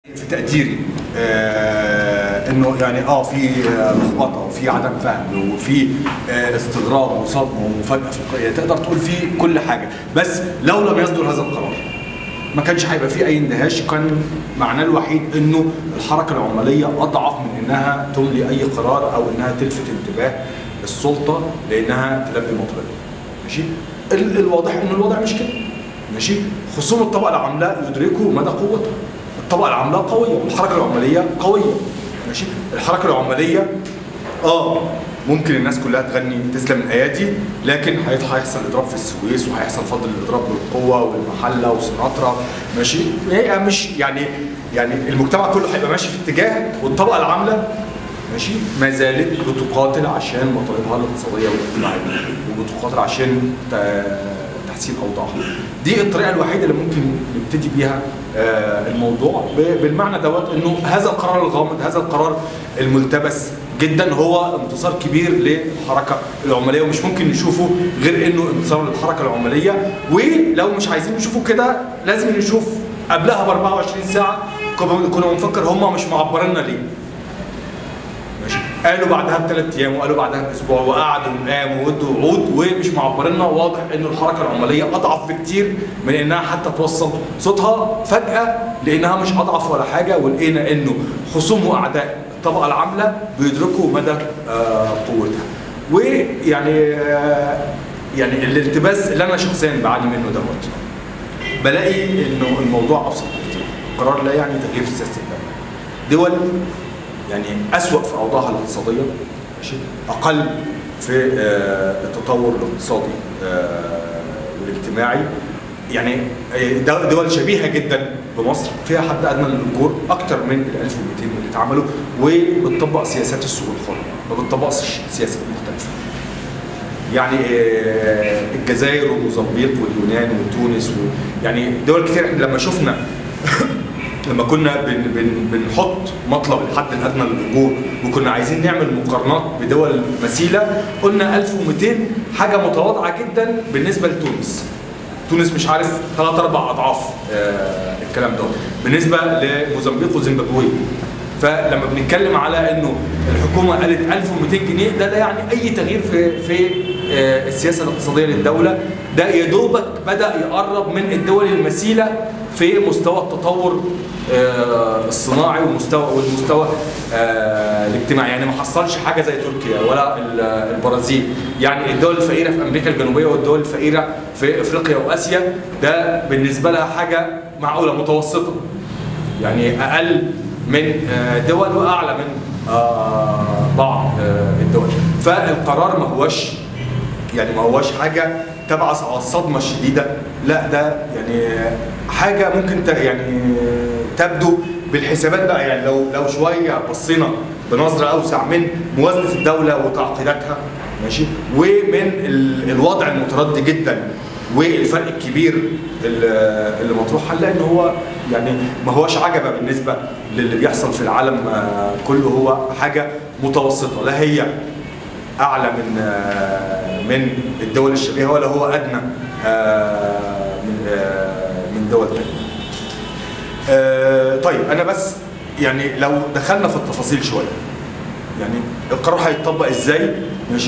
في تقديري آه انه يعني اه في آه، لخبطه وفي عدم فهم وفي آه استغراب وصدمه ومفاجاه في القضيه تقدر تقول في كل حاجه بس لو لم يصدر هذا القرار ما كانش هيبقى فيه اي اندهاش كان معناه الوحيد انه الحركه العماليه اضعف من انها تملي اي قرار او انها تلفت انتباه السلطه لانها تلبي مطلبها ماشي ال- الواضح ان الوضع مش كده ماشي خصوم الطبقه العامله يدركوا مدى قوتها الطبقه العامله قويه والحركه العماليه قويه ماشي الحركه العماليه اه ممكن الناس كلها تغني تسلم الايادي لكن هيط- هيحصل اضراب في السويس وهيحصل فضل الاضراب بالقوه والمحله وسناترا ماشي هي مش يعني يعني المجتمع كله هيبقى ماشي في اتجاه والطبقه العامله ماشي ما زالت بتقاتل عشان مطالبها الاقتصاديه والاجتماعيه وبتقاتل عشان ت- تحسين اوضاعها دي الطريقه الوحيده اللي ممكن نبتدي بيها آه، الموضوع ب- بالمعنى دوت انه هذا القرار الغامض هذا القرار الملتبس جدا هو انتصار كبير للحركه العماليه ومش ممكن نشوفه غير انه انتصار للحركه العماليه ولو مش عايزين نشوفه كده لازم نشوف قبلها ب 24 ساعه كنا كنا بنفكر هم مش معبريننا ليه ماشي قالوا بعدها بثلاث ايام وقالوا بعدها باسبوع وقعدوا وقاموا وادوا وعود ومش معبريننا واضح انه الحركه العماليه اضعف بكتير من انها حتى توصل صوتها فجاه لانها مش اضعف ولا حاجه ولقينا انه خصوم واعداء الطبقه العامله بيدركوا مدى آه، قوتها ويعني آه، يعني الالتباس اللي انا شخصيا بعاني منه دوت بلاقي انه الموضوع ابسط بكتير القرار لا يعني تغيير سياسه الدوله دول يعني اسوأ في اوضاعها الاقتصاديه ماشي اقل في آه، التطور الاقتصادي آه، والاجتماعي يعني آه، دو- دول شبيهه جدا بمصر فيها حد ادنى للاجور اكتر من ال 1200 اللي اتعملوا وبتطبق سياسات السوق الحر ما بتطبقش سياسات مختلفه يعني آه، الجزائر وموزمبيق واليونان وتونس و... يعني دول كتير احنا لما شفنا لما كنا بن بن بنحط مطلب الحد الادنى للاجور وكنا عايزين نعمل مقارنات بدول مثيله قلنا 1200 حاجه متواضعه جدا بالنسبه لتونس تونس مش عارف ثلاث اربع اضعاف آه الكلام ده بالنسبه لموزمبيق وزيمبابوي فلما بنتكلم على انه الحكومه قالت 1200 جنيه ده لا يعني اي تغيير في في آه، السياسه الاقتصاديه للدوله ده يا دوبك بدا يقرب من الدول المثيله في مستوى التطور آه، الصناعي ومستوى والمستوى آه، الاجتماعي يعني ما حصلش حاجه زي تركيا ولا ال- البرازيل يعني الدول الفقيره في امريكا الجنوبيه والدول الفقيره في افريقيا واسيا ده بالنسبه لها حاجه معقوله متوسطه يعني اقل من آه، دول واعلى من آه، بعض آه، الدول فالقرار ما هوش يعني ما هوش حاجه تبعث على الصدمه الشديده لا ده يعني حاجه ممكن ت- يعني تبدو بالحسابات بقى يعني لو لو شويه بصينا بنظره اوسع من موازنه الدوله وتعقيداتها ماشي ومن ال- الوضع المتردي جدا والفرق الكبير اللي اللي مطروح هنلاقي ان هو يعني ما هوش عجبه بالنسبه للي بيحصل في العالم آه، كله هو حاجه متوسطه لا هي اعلى من آه، من الدول الشبيهه ولا هو ادنى آه، من آه، من دول تانية. آه، طيب انا بس يعني لو دخلنا في التفاصيل شويه يعني القرار هيتطبق ازاي ماشي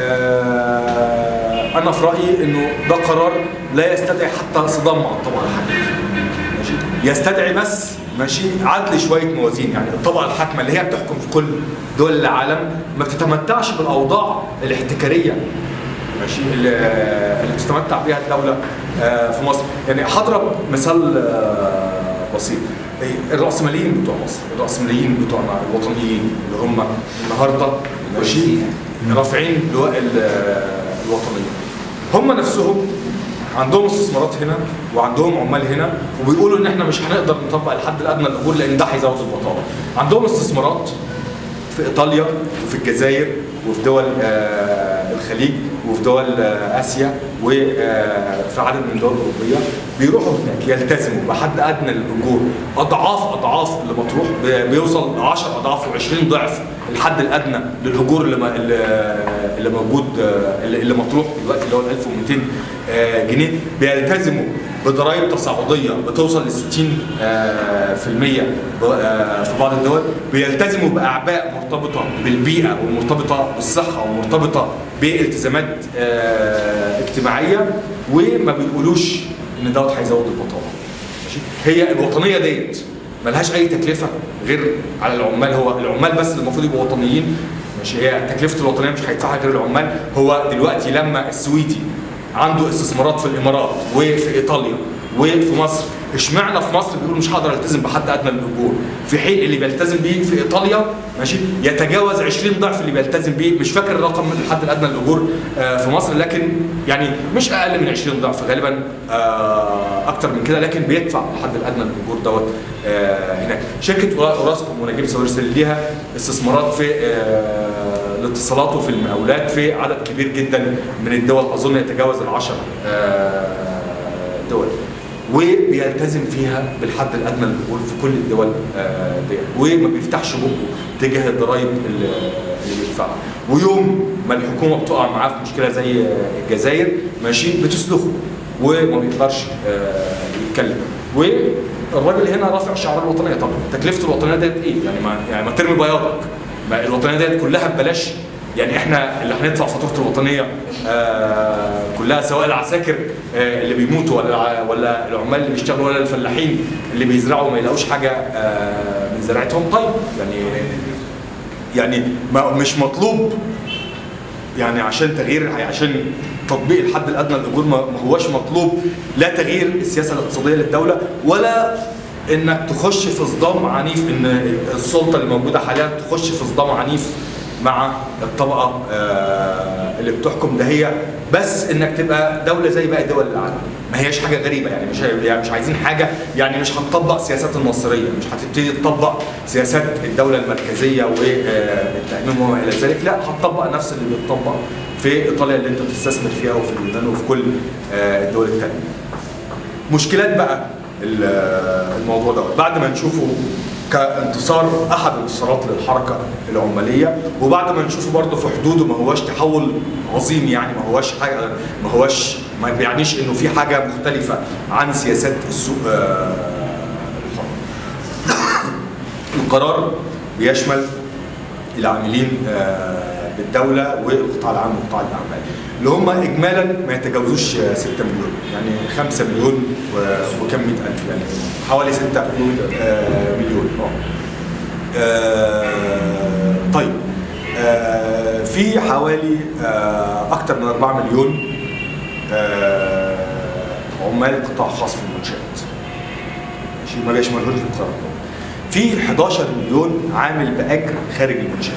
آه انا في رايي انه ده قرار لا يستدعي حتى صدام مع الطبقه الحاكمه ماشي يستدعي بس ماشي عدل شويه موازين يعني الطبقه الحاكمه اللي هي بتحكم في كل دول العالم ما بتتمتعش بالاوضاع الاحتكاريه ماشي اللي, اللي بتتمتع بيها الدوله آه، في مصر يعني هضرب مثال آه، بسيط الرأسماليين بتوع مصر الرأسماليين بتوعنا الوطنيين اللي هم النهارده ماشي رافعين لواء ال- الوطنيه هم نفسهم عندهم استثمارات هنا وعندهم عمال هنا وبيقولوا ان احنا مش هنقدر نطبق الحد الادنى للاجور لان ده هيزود البطاله عندهم استثمارات في ايطاليا وفي الجزائر وفي دول آه، الخليج وفي دول آه، اسيا وفي عدد من الدول الاوروبيه بيروحوا هناك يلتزموا بحد ادنى للاجور اضعاف اضعاف اللي مطروح بي- بيوصل 10 اضعاف و20 ضعف الحد الادنى للاجور اللي ما- اللي اللي موجود آه، اللي اللي مطروح دلوقتي اللي هو ال 1200 آه، جنيه بيلتزموا بضرائب تصاعديه بتوصل ل 60 آه، في المية ب- آه، في بعض الدول بيلتزموا باعباء مرتبطه بالبيئه ومرتبطه بالصحه ومرتبطه بالتزامات آه، اجتماعيه وما بيقولوش ان دوت هيزود البطاله ماشي هي الوطنيه ديت ملهاش اي تكلفه غير على العمال هو العمال بس اللي المفروض يبقوا وطنيين ماشي هي تكلفه الوطنيه مش هيدفعها غير العمال هو دلوقتي لما السويدي عنده استثمارات في الامارات وفي ايطاليا وفي مصر اشمعنى في مصر بيقول مش هقدر التزم بحد ادنى للاجور في حين اللي بيلتزم بيه في ايطاليا ماشي يتجاوز 20 ضعف اللي بيلتزم بيه مش فاكر الرقم من الحد الادنى للاجور آه، في مصر لكن يعني مش اقل من 20 ضعف غالبا آه، اكتر من كده لكن بيدفع الحد الادنى للاجور دوت آه، هناك شركه اوراسكوم ونجيب ساويرسل ليها استثمارات في آه، الاتصالات وفي المقاولات في عدد كبير جدا من الدول اظن يتجاوز العشر آه، دول وبيلتزم فيها بالحد الادنى للاجور في كل الدول آه، ديت وما بيفتحش بقه تجاه الضرائب اللي اللي بيدفعها ويوم ما الحكومه بتقع معاه في مشكله زي آه، الجزائر ماشي بتسلخه وما بيقدرش آه، يتكلم والراجل هنا رافع شعار الوطنيه طبعا تكلفه الوطنيه ديت ايه يعني ما يعني ما ترمي بياضك ما الوطنيه ديت كلها ببلاش يعني احنا اللي هندفع فاتوره الوطنيه آه كلها سواء العساكر آه اللي بيموتوا ولا الع- ولا العمال اللي بيشتغلوا ولا الفلاحين اللي بيزرعوا ما يلاقوش حاجه آه من زراعتهم طيب يعني يعني ما مش مطلوب يعني عشان تغيير عشان تطبيق الحد الادنى للاجور ما ما هوش مطلوب لا تغيير السياسه الاقتصاديه للدوله ولا انك تخش في صدام عنيف ان السلطه اللي موجوده حاليا تخش في صدام عنيف مع الطبقه آه، اللي بتحكم ده هي بس انك تبقى دوله زي باقي دول العالم ما هياش حاجه غريبه يعني مش يعني مش عايزين حاجه يعني مش هتطبق سياسات النصريه مش هتبتدي تطبق سياسات الدوله المركزيه والتامين وما الى ذلك لا هتطبق نفس اللي بيتطبق في ايطاليا اللي انت بتستثمر فيها وفي اليونان وفي كل آه، الدول الثانيه مشكلات بقى ال- الموضوع ده بعد ما نشوفه كانتصار احد انتصارات للحركه العماليه وبعد ما نشوفه برضه في حدوده ما هوش تحول عظيم يعني ما هوش حاجه ما هوش ما بيعنيش انه في حاجه مختلفه عن سياسات السوق آه، الحر. القرار بيشمل العاملين آه، بالدوله والقطاع العام وقطاع الاعمال اللي هم اجمالا ما يتجاوزوش آه، 6 مليون يعني 5 مليون و- وكم 100 الف يعني حوالي 6 آه، مليون اه آه، طيب آه، في حوالي آه، اكثر من 4 مليون آه، عمال قطاع خاص في المنشات ماشي ما بيشملهوش القطاع العام. في 11 مليون عامل باجر خارج المنشات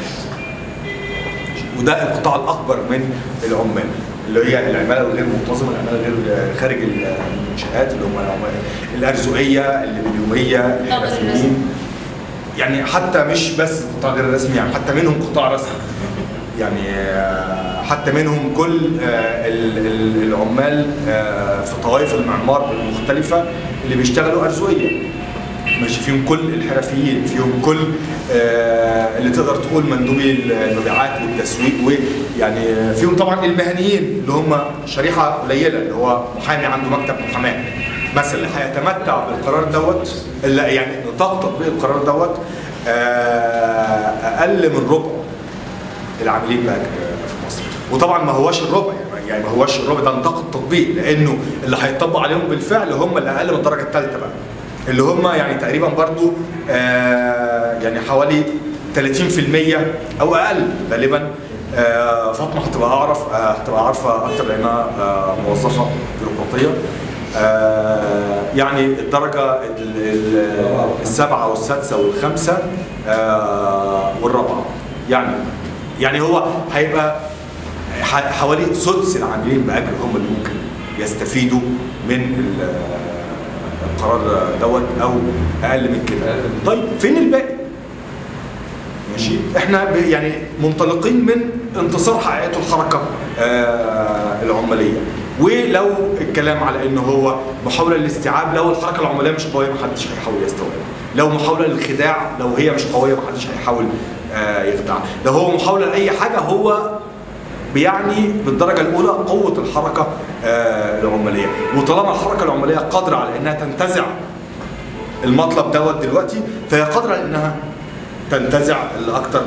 وده القطاع الاكبر من العمال اللي هي العماله الغير منتظمه العماله غير خارج المنشات اللي هم العمال الارزقيه الليبيوميه الحرفيين يعني حتى مش بس القطاع غير الرسمي يعني حتى منهم قطاع رسمي يعني آه، حتى منهم كل آه، ال- ال- العمال آه، في طوائف المعمار المختلفه اللي بيشتغلوا ارزقيه ماشي فيهم كل الحرفيين فيهم كل آه، اللي تقدر تقول مندوبي المبيعات والتسويق ويعني فيهم طبعا المهنيين اللي هم شريحه قليله اللي هو محامي عنده مكتب محاماه مثلا اللي هيتمتع بالقرار دوت اللي يعني نطاق تطبيق القرار دوت آه، اقل من ربع العاملين بقى في مصر وطبعا ما هواش الربع يعني- يعني ما هواش الربع ده نطاق التطبيق لانه اللي هيطبق عليهم بالفعل هم اللي اقل من الدرجه الثالثه بقى اللي هم يعني تقريبا برضو آه يعني حوالي 30% او اقل غالبا آه فاطمه هتبقى اعرف آه هتبقى عارفه اكتر لانها آه موظفه بيروقراطيه آه يعني الدرجه ال- ال- السابعه والسادسه والخامسه آه والرابعه يعني يعني هو هيبقى ح- حوالي سدس العاملين باجر هم اللي ممكن يستفيدوا من ال- القرار دوت او اقل من كده طيب فين الباقي ماشي احنا ب- يعني منطلقين من انتصار حققته الحركه آه، العماليه ولو الكلام على انه هو محاوله للاستيعاب لو الحركه العماليه مش قويه محدش هيحاول يستوعبها لو محاوله للخداع لو هي مش قويه محدش هيحاول آه، يخدعها لو هو محاوله لاي حاجه هو بيعني بالدرجه الاولى قوه الحركه آه، العماليه وطالما الحركه العماليه قادره على انها تنتزع المطلب دوت دلوقتي فهي قادره على انها تنتزع الاكثر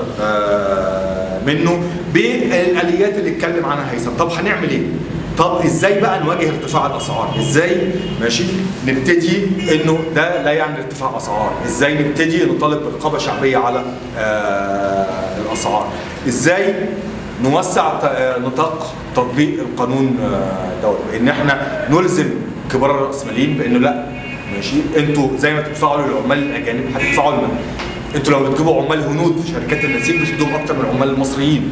منه بالاليات اللي اتكلم عنها هيثم طب هنعمل ايه طب ازاي بقى نواجه ارتفاع الاسعار ازاي ماشي نبتدي انه ده لا يعني ارتفاع اسعار ازاي نبتدي نطالب برقابه شعبيه على آه، الاسعار ازاي نوسع ت- آه، نطاق تطبيق القانون آه، دوت بان احنا نلزم كبار الراسماليين بانه لا ماشي انتوا زي ما تدفعوا للعمال الاجانب هتدفعوا لنا انتوا لو بتجيبوا عمال هنود في شركات النسيج بتدوهم اكتر من العمال المصريين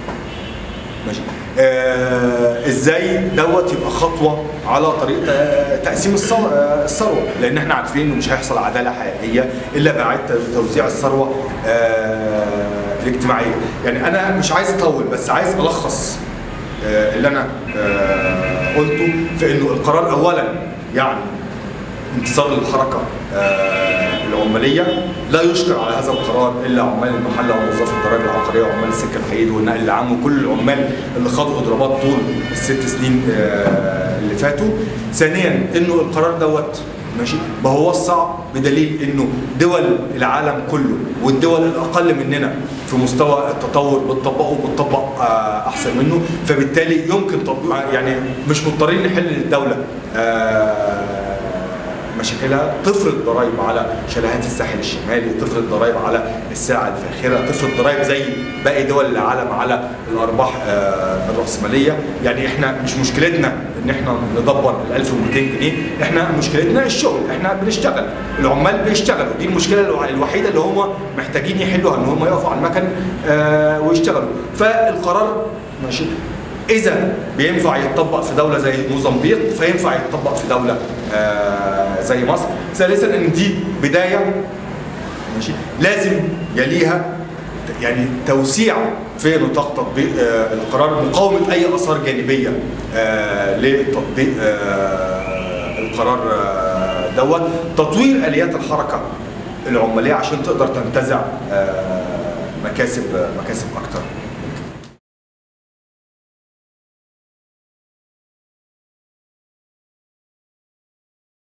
ماشي آه ازاي دوت يبقى خطوه على طريق ت- تقسيم الثروه آه، الثروه لان احنا عارفين انه مش هيحصل عداله حقيقيه الا باعاده توزيع الثروه آه الاجتماعيه يعني انا مش عايز اطول بس عايز الخص آه اللي انا آه قلته في انه القرار اولا يعني انتصار للحركه آه، العماليه لا يشكر على هذا القرار الا عمال المحله وموظفي الضرائب العقاريه وعمال السكه الحديد والنقل العام وكل العمال اللي خاضوا اضرابات طول الست سنين آه، اللي فاتوا. ثانيا انه القرار دوت ماشي ما هو الصعب بدليل انه دول العالم كله والدول الاقل مننا في مستوى التطور بتطبقه وبتطبق آه، احسن منه فبالتالي يمكن تطبيق يعني مش مضطرين نحل للدوله آه، مشاكلها تفرض ضرائب على شاليهات الساحل الشمالي تفرض ضرائب على الساعة الفاخرة تفرض ضرائب زي باقي دول العالم على الأرباح آه، الرأسمالية يعني احنا مش مشكلتنا ان احنا ندبر ال 1200 جنيه احنا مشكلتنا الشغل احنا بنشتغل العمال بيشتغلوا دي المشكلة الوح- الوحيدة اللي هم محتاجين يحلوها ان هم يقفوا على المكن آه، ويشتغلوا فالقرار ماشي اذا بينفع يتطبق في دوله زي موزمبيق فينفع يتطبق في دوله آه زي مصر ثالثا ان دي بدايه ماشي لازم يليها يعني توسيع في نطاق تطبيق آه القرار مقاومه اي اثار جانبيه آه لتطبيق آه القرار آه دوت تطوير اليات الحركه العماليه عشان تقدر تنتزع آه مكاسب مكاسب اكتر